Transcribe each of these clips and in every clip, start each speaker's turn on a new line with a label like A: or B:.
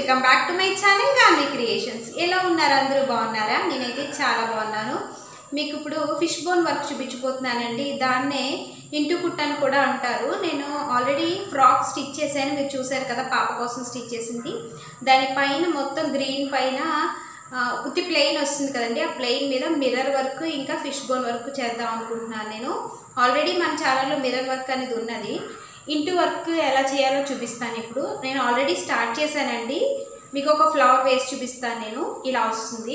A: welcome back to my channel గార్మీ creations ఎలా ఉన్నారు అందరూ బాగున్నారా నేనైతే చాలా బాగున్నాను మీకు ఇప్పుడు ఫిష్ బోన్ వర్క్ చూపించబోతున్నానండి దాన్నే ఇంటు కుట్టని కూడా అంటారు నేను ఆల్రెడీ ఫ్రాక్ స్టిచ్ చేశాను మీరు చూసారు కదా పాప కోసం స్టిచ్ చేసింది దానిపైన మొత్తం గ్రీన్ పైన ఆ, ఉత్తి ప్లెయిన్ వస్తుంది కదండి ఆ ప్లెయిన్ మీద మిర్రర్ వర్క్ ఇంకా ఫిష్ బోన్ వర్క్ చేద్దాం అనుకుంటున్నాను నేను ఆల్రెడీ మన ఛానల్లో మిర్రర్ వర్క్ అనేది ఉన్నది ఇంటూ వర్క్ ఎలా చేయాలో చూపిస్తాను ఇప్పుడు నేను ఆల్రెడీ స్టార్ట్ చేశానండి మీకు ఒక ఫ్లవర్ వేసి చూపిస్తాను నేను ఇలా వస్తుంది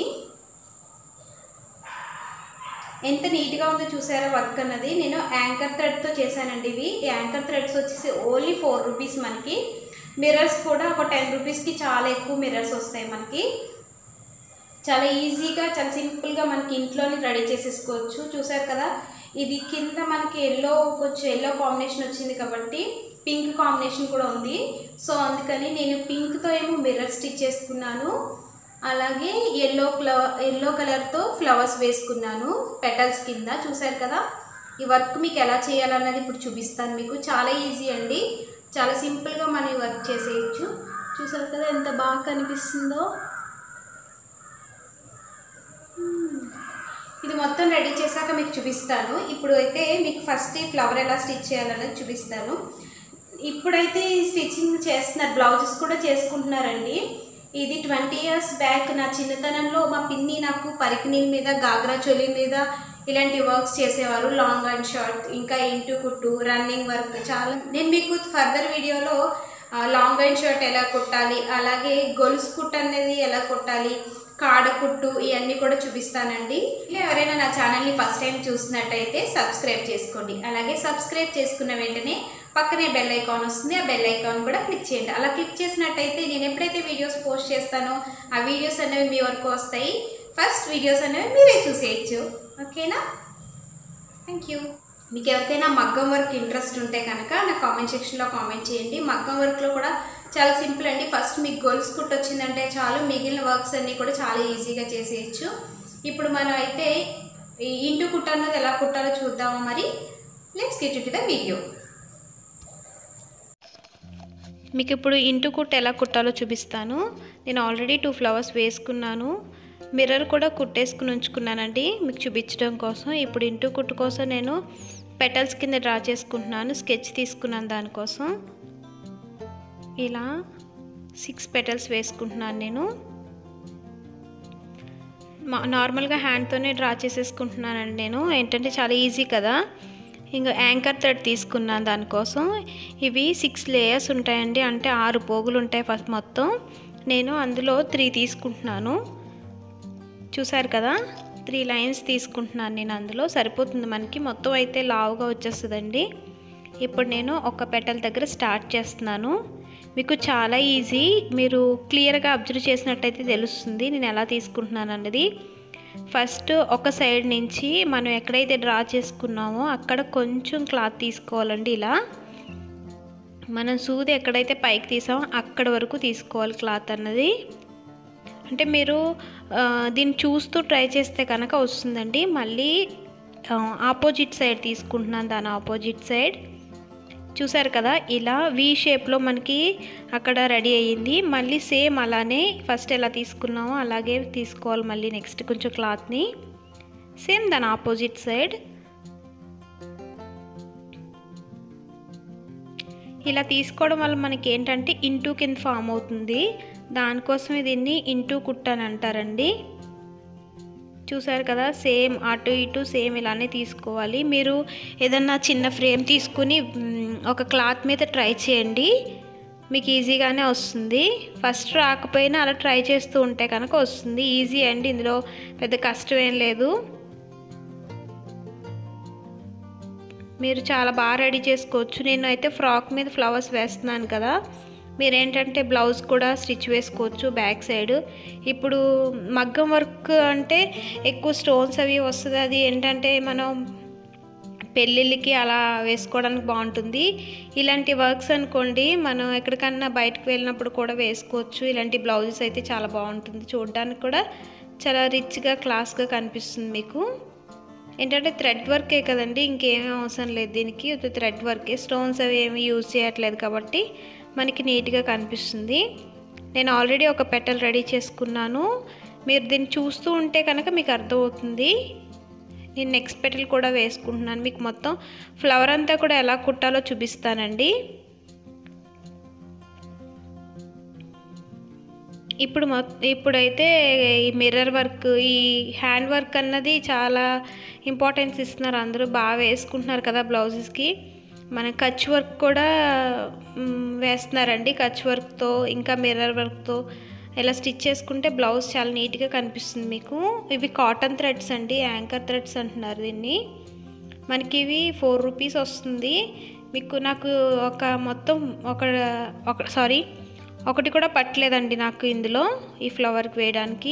A: ఎంత నీట్గా ఉందో చూసారా వర్క్ అన్నది నేను యాంకర్ థ్రెడ్తో చేశానండి ఇవి ఈ యాంకర్ థ్రెడ్స్ వచ్చేసి ఓన్లీ ఫోర్ రూపీస్ మనకి మిర్రర్స్ కూడా ఒక టెన్ రూపీస్కి చాలా ఎక్కువ మిర్రర్స్ వస్తాయి మనకి చాలా ఈజీగా చాలా సింపుల్గా మనకి ఇంట్లోనే రెడీ చేసేసుకోవచ్చు చూసారు కదా ఇది కింద మనకి ఎల్లో కొంచెం ఎల్లో కాంబినేషన్ వచ్చింది కాబట్టి పింక్ కాంబినేషన్ కూడా ఉంది సో అందుకని నేను పింక్తో ఏమో మిర్రర్ స్టిచ్ చేసుకున్నాను అలాగే ఎల్లో ఫ్లవర్ ఎల్లో కలర్తో ఫ్లవర్స్ వేసుకున్నాను పెటల్స్ కింద చూసారు కదా ఈ వర్క్ మీకు ఎలా చేయాలన్నది ఇప్పుడు చూపిస్తాను మీకు చాలా ఈజీ అండి చాలా సింపుల్గా మనం ఈ వర్క్ చేసేయచ్చు చూసారు కదా ఎంత బాగా కనిపిస్తుందో ఇది మొత్తం రెడీ చేశాక మీకు చూపిస్తాను ఇప్పుడు అయితే మీకు ఫస్ట్ ఈ ఫ్లవర్ ఎలా స్టిచ్ చేయాలనేది చూపిస్తాను ఇప్పుడైతే ఈ స్టిచ్చింగ్ చేస్తున్నారు బ్లౌజెస్ కూడా చేసుకుంటున్నారండి ఇది ట్వంటీ ఇయర్స్ బ్యాక్ నా చిన్నతనంలో మా పిన్ని నాకు పరికినీల మీద గాగ్రా చోలీ మీద ఇలాంటి వర్క్స్ చేసేవారు లాంగ్ అండ్ షార్ట్ ఇంకా ఇంటూ కుట్టు రన్నింగ్ వర్క్ చాలా నేను మీకు ఫర్దర్ వీడియోలో లాంగ్ అండ్ షర్ట్ ఎలా కుట్టాలి అలాగే గొలుసు కుట్టు అనేది ఎలా కుట్టాలి కాడ కుట్టు ఇవన్నీ కూడా చూపిస్తానండి ఇలా ఎవరైనా నా ఛానల్ని ఫస్ట్ టైం చూసినట్టయితే సబ్స్క్రైబ్ చేసుకోండి అలాగే సబ్స్క్రైబ్ చేసుకున్న వెంటనే పక్కనే బెల్ ఐకాన్ వస్తుంది ఆ బెల్ ఐకాన్ కూడా క్లిక్ చేయండి అలా క్లిక్ చేసినట్టయితే నేను ఎప్పుడైతే వీడియోస్ పోస్ట్ చేస్తానో ఆ వీడియోస్ అనేవి మీ వరకు వస్తాయి ఫస్ట్ వీడియోస్ అనేవి మీరే చూసేయచ్చు ఓకేనా థ్యాంక్ యూ మీకు ఎవరికైనా మగ్గం వర్క్ ఇంట్రెస్ట్ ఉంటే కనుక నా కామెంట్ సెక్షన్లో కామెంట్ చేయండి మగ్గం వర్క్లో కూడా చాలా సింపుల్ అండి ఫస్ట్ మీకు గొలుసు కుట్టు వచ్చిందంటే చాలు మిగిలిన వర్క్స్ అన్నీ కూడా చాలా ఈజీగా చేసేయచ్చు ఇప్పుడు మనం అయితే ఈ ఇంటు కుట్ట అన్నది ఎలా కుట్టాలో చూద్దాము మరి let's get to the video
B: మీకు ఇప్పుడు ఇంటు కుట్టు ఎలా కుట్టాలో చూపిస్తాను నేను ఆల్రెడీ టూ ఫ్లవర్స్ వేసుకున్నాను మిర్రర్ కూడా కుట్టేసుకుని ఉంచుకున్నానండి మీకు చూపించడం కోసం ఇప్పుడు ఇంటు కుట్టు కోసం నేను పెటల్స్ కింద డ్రా చేసుకుంటున్నాను స్కెచ్ తీసుకున్నాను దానికోసం ఇలా సిక్స్ పెటల్స్ వేసుకుంటున్నాను నేను మా నార్మల్గా హ్యాండ్తోనే డ్రా చేసేసుకుంటున్నానండి నేను ఏంటంటే చాలా ఈజీ కదా ఇంకా యాంకర్ థ్రెడ్ తీసుకున్నాను దానికోసం ఇవి సిక్స్ లేయర్స్ ఉంటాయండి అంటే ఆరు పోగులు ఉంటాయి ఫస్ట్ మొత్తం నేను అందులో త్రీ తీసుకుంటున్నాను చూసారు కదా త్రీ లైన్స్ తీసుకుంటున్నాను నేను అందులో సరిపోతుంది మనకి మొత్తం అయితే లావుగా వచ్చేస్తుందండి ఇప్పుడు నేను ఒక పెటల్ దగ్గర స్టార్ట్ చేస్తున్నాను మీకు చాలా ఈజీ మీరు క్లియర్గా అబ్జర్వ్ చేసినట్టయితే తెలుస్తుంది నేను ఎలా తీసుకుంటున్నాను అన్నది ఫస్ట్ ఒక సైడ్ నుంచి మనం ఎక్కడైతే డ్రా చేసుకున్నామో అక్కడ కొంచెం క్లాత్ తీసుకోవాలండి ఇలా మనం సూది ఎక్కడైతే పైకి తీసామో అక్కడ వరకు తీసుకోవాలి క్లాత్ అన్నది అంటే మీరు ఆ, దీన్ని చూస్తూ ట్రై చేస్తే కనుక వస్తుందండి మళ్ళీ ఆపోజిట్ సైడ్ తీసుకుంటున్నాను దాని ఆపోజిట్ సైడ్ చూసారు కదా ఇలా వి షేప్లో మనకి అక్కడ రెడీ అయ్యింది మళ్ళీ సేమ్ అలానే ఫస్ట్ ఎలా తీసుకున్నామో అలాగే తీసుకోవాలి మళ్ళీ నెక్స్ట్ కొంచెం క్లాత్ని సేమ్ దాని ఆపోజిట్ సైడ్ ఇలా తీసుకోవడం వల్ల మనకి ఏంటంటే ఇంటూ కింద ఫామ్ అవుతుంది దానికోసమే దీన్ని ఇంటూ కుట్టు అని అంటారండి చూసారు కదా సేమ్ అటు ఇటు సేమ్ ఇలానే తీసుకోవాలి మీరు ఏదన్నా చిన్న ఫ్రేమ్ తీసుకుని మ్, ఒక క్లాత్ మీద ట్రై చేయండి మీకు ఈజీగానే వస్తుంది ఫస్ట్ రాకపోయినా అలా ట్రై చేస్తూ ఉంటే కనుక వస్తుంది ఈజీ అండి ఇందులో పెద్ద కష్టం ఏం లేదు మీరు చాలా బాగా రెడీ చేసుకోవచ్చు నేను అయితే ఫ్రాక్ మీద ఫ్లవర్స్ వేస్తున్నాను కదా మీరేంటంటే బ్లౌజ్ కూడా స్టిచ్ వేసుకోవచ్చు బ్యాక్ సైడ్ ఇప్పుడు మగ్గం వర్క్ అంటే ఎక్కువ స్టోన్స్ అవి వస్తుంది అది ఏంటంటే మనం పెళ్ళిళ్ళకి అలా వేసుకోవడానికి బాగుంటుంది ఇలాంటి వర్క్స్ అనుకోండి మనం ఎక్కడికన్నా బయటకు వెళ్ళినప్పుడు కూడా వేసుకోవచ్చు ఇలాంటి బ్లౌజెస్ అయితే చాలా బాగుంటుంది చూడడానికి కూడా చాలా రిచ్గా క్లాస్గా కనిపిస్తుంది మీకు ఏంటంటే థ్రెడ్ వర్కే కదండి ఇంకేమీ అవసరం లేదు దీనికి థ్రెడ్ వర్కే స్టోన్స్ అవి ఏమి యూజ్ చేయట్లేదు కాబట్టి మనకి నీట్గా కనిపిస్తుంది నేను ఆల్రెడీ ఒక పెటల్ రెడీ చేసుకున్నాను మీరు దీన్ని చూస్తూ ఉంటే కనుక మీకు అర్థమవుతుంది నేను నెక్స్ట్ పెటల్ కూడా వేసుకుంటున్నాను మీకు మొత్తం ఫ్లవర్ అంతా కూడా ఎలా కుట్టాలో చూపిస్తానండి ఇప్పుడు మొ ఇప్పుడైతే ఈ మిర్రర్ వర్క్ ఈ హ్యాండ్ వర్క్ అన్నది చాలా ఇంపార్టెన్స్ ఇస్తున్నారు అందరూ బాగా వేసుకుంటున్నారు కదా బ్లౌజెస్కి మన కచ్ వర్క్ కూడా మ్, వేస్తున్నారండి కచ్ వర్క్తో ఇంకా మిర్రర్ వర్క్తో ఇలా స్టిచ్ చేసుకుంటే బ్లౌజ్ చాలా నీట్గా కనిపిస్తుంది మీకు ఇవి కాటన్ థ్రెడ్స్ అండి యాంకర్ థ్రెడ్స్ అంటున్నారు దీన్ని మనకి ఇవి ఫోర్ రూపీస్ వస్తుంది మీకు నాకు ఒక మొత్తం ఒక ఒక సారీ ఒకటి కూడా పట్టలేదండి నాకు ఇందులో ఈ ఫ్లవర్కి వేయడానికి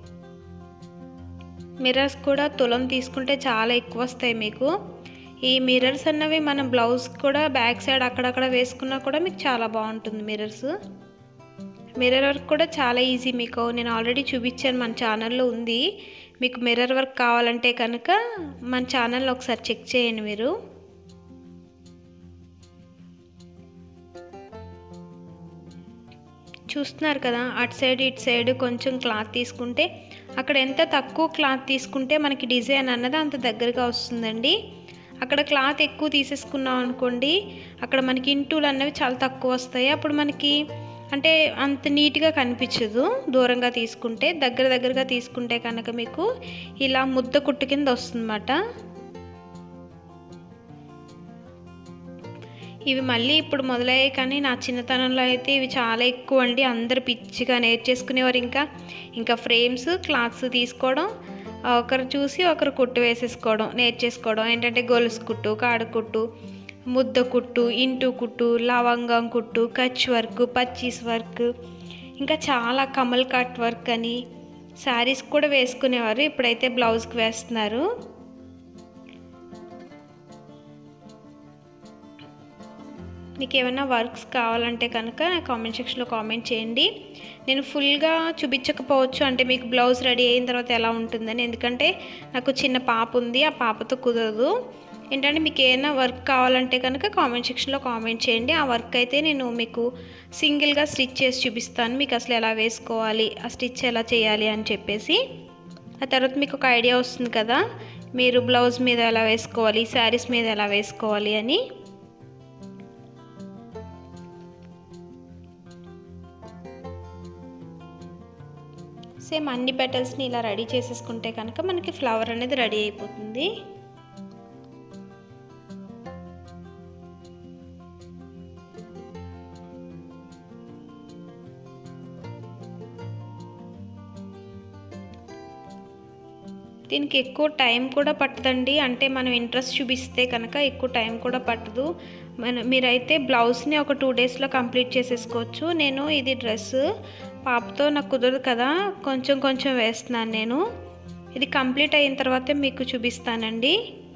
B: మిర్రర్స్ కూడా తులం తీసుకుంటే చాలా ఎక్కువ వస్తాయి మీకు ఈ మిర్రర్స్ అన్నవి మనం బ్లౌజ్ కూడా బ్యాక్ సైడ్ అక్కడక్కడ వేసుకున్నా కూడా మీకు చాలా బాగుంటుంది మిర్రర్స్ మిర్రర్ వర్క్ కూడా చాలా ఈజీ మీకు నేను ఆల్రెడీ చూపించాను మన ఛానల్లో ఉంది మీకు మిర్రర్ వర్క్ కావాలంటే కనుక మన ఛానల్లో ఒకసారి చెక్ చేయండి మీరు చూస్తున్నారు కదా అటు సైడ్ ఇటు సైడ్ కొంచెం క్లాత్ తీసుకుంటే అక్కడ ఎంత తక్కువ క్లాత్ తీసుకుంటే మనకి డిజైన్ అన్నది అంత దగ్గరగా వస్తుందండి అక్కడ క్లాత్ ఎక్కువ తీసేసుకున్నాం అనుకోండి అక్కడ మనకి ఇంటూలు అన్నవి చాలా తక్కువ వస్తాయి అప్పుడు మనకి అంటే అంత నీట్గా కనిపించదు దూరంగా తీసుకుంటే దగ్గర దగ్గరగా తీసుకుంటే కనుక మీకు ఇలా ముద్ద కుట్టు కింద వస్తుందన్నమాట ఇవి మళ్ళీ ఇప్పుడు మొదలయ్యాయి కానీ నా చిన్నతనంలో అయితే ఇవి చాలా ఎక్కువ అండి అందరు పిచ్చిగా నేర్చేసుకునేవారు ఇంకా ఇంకా ఫ్రేమ్స్ క్లాత్స్ తీసుకోవడం ఒకరు చూసి ఒకరు కుట్టు వేసేసుకోవడం నేర్చేసుకోవడం ఏంటంటే గొలుసు కుట్టు కాడ కుట్టు ముద్ద కుట్టు ఇంటు కుట్టు లవంగం కుట్టు కచ్ వర్క్ పచ్చీస్ వర్క్ ఇంకా చాలా కమల్ కట్ వర్క్ అని శారీస్ కూడా వేసుకునేవారు ఇప్పుడైతే బ్లౌజ్కి వేస్తున్నారు మీకు ఏమైనా వర్క్స్ కావాలంటే కనుక కామెంట్ సెక్షన్లో కామెంట్ చేయండి నేను ఫుల్గా చూపించకపోవచ్చు అంటే మీకు బ్లౌజ్ రెడీ అయిన తర్వాత ఎలా ఉంటుందని ఎందుకంటే నాకు చిన్న పాప ఉంది ఆ పాపతో కుదరదు ఏంటంటే మీకు ఏమైనా వర్క్ కావాలంటే కనుక కామెంట్ సెక్షన్లో కామెంట్ చేయండి ఆ వర్క్ అయితే నేను మీకు సింగిల్గా స్టిచ్ చేసి చూపిస్తాను మీకు అసలు ఎలా వేసుకోవాలి ఆ స్టిచ్ ఎలా చేయాలి అని చెప్పేసి ఆ తర్వాత మీకు ఒక ఐడియా వస్తుంది కదా మీరు బ్లౌజ్ మీద ఎలా వేసుకోవాలి శారీస్ మీద ఎలా వేసుకోవాలి అని సేమ్ అన్ని పెటల్స్ని ఇలా రెడీ చేసేసుకుంటే కనుక మనకి ఫ్లవర్ అనేది రెడీ అయిపోతుంది దీనికి ఎక్కువ టైం కూడా పట్టదండి అంటే మనం ఇంట్రెస్ట్ చూపిస్తే కనుక ఎక్కువ టైం కూడా పట్టదు మన మీరైతే బ్లౌజ్ని ఒక టూ డేస్లో కంప్లీట్ చేసేసుకోవచ్చు నేను ఇది డ్రెస్ పాపతో నాకు కుదరదు కదా కొంచెం కొంచెం వేస్తున్నాను నేను ఇది కంప్లీట్ అయిన తర్వాతే మీకు చూపిస్తానండి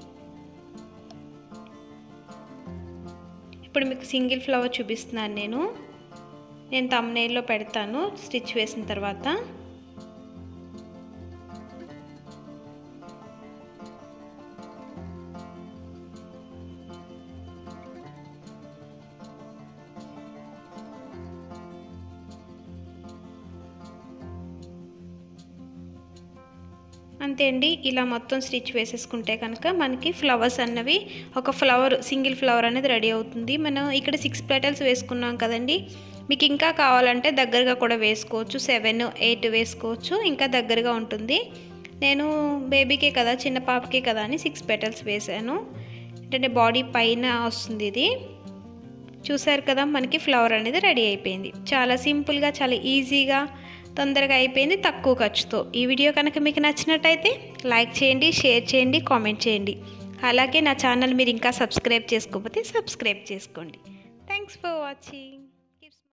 B: ఇప్పుడు మీకు సింగిల్ ఫ్లవర్ చూపిస్తున్నాను నేను నేను తమ్నేల్లో పెడతాను స్టిచ్ వేసిన తర్వాత అంతే అండి ఇలా మొత్తం స్టిచ్ వేసేసుకుంటే కనుక మనకి ఫ్లవర్స్ అన్నవి ఒక ఫ్లవర్ సింగిల్ ఫ్లవర్ అనేది రెడీ అవుతుంది మనం ఇక్కడ సిక్స్ పెటల్స్ వేసుకున్నాం కదండి మీకు ఇంకా కావాలంటే దగ్గరగా కూడా వేసుకోవచ్చు సెవెన్ ఎయిట్ వేసుకోవచ్చు ఇంకా దగ్గరగా ఉంటుంది నేను బేబీకే కదా చిన్న పాపకే కదా అని సిక్స్ పెటల్స్ వేసాను ఏంటంటే బాడీ పైన వస్తుంది ఇది చూసారు కదా మనకి ఫ్లవర్ అనేది రెడీ అయిపోయింది చాలా సింపుల్గా చాలా ఈజీగా తొందరగా అయిపోయింది తక్కువ ఖర్చుతో ఈ వీడియో కనుక మీకు నచ్చినట్టయితే లైక్ చేయండి షేర్ చేయండి కామెంట్ చేయండి అలాగే నా ఛానల్ మీరు ఇంకా సబ్స్క్రైబ్ చేసుకోకపోతే సబ్స్క్రైబ్ చేసుకోండి థ్యాంక్స్ ఫర్ వాచింగ్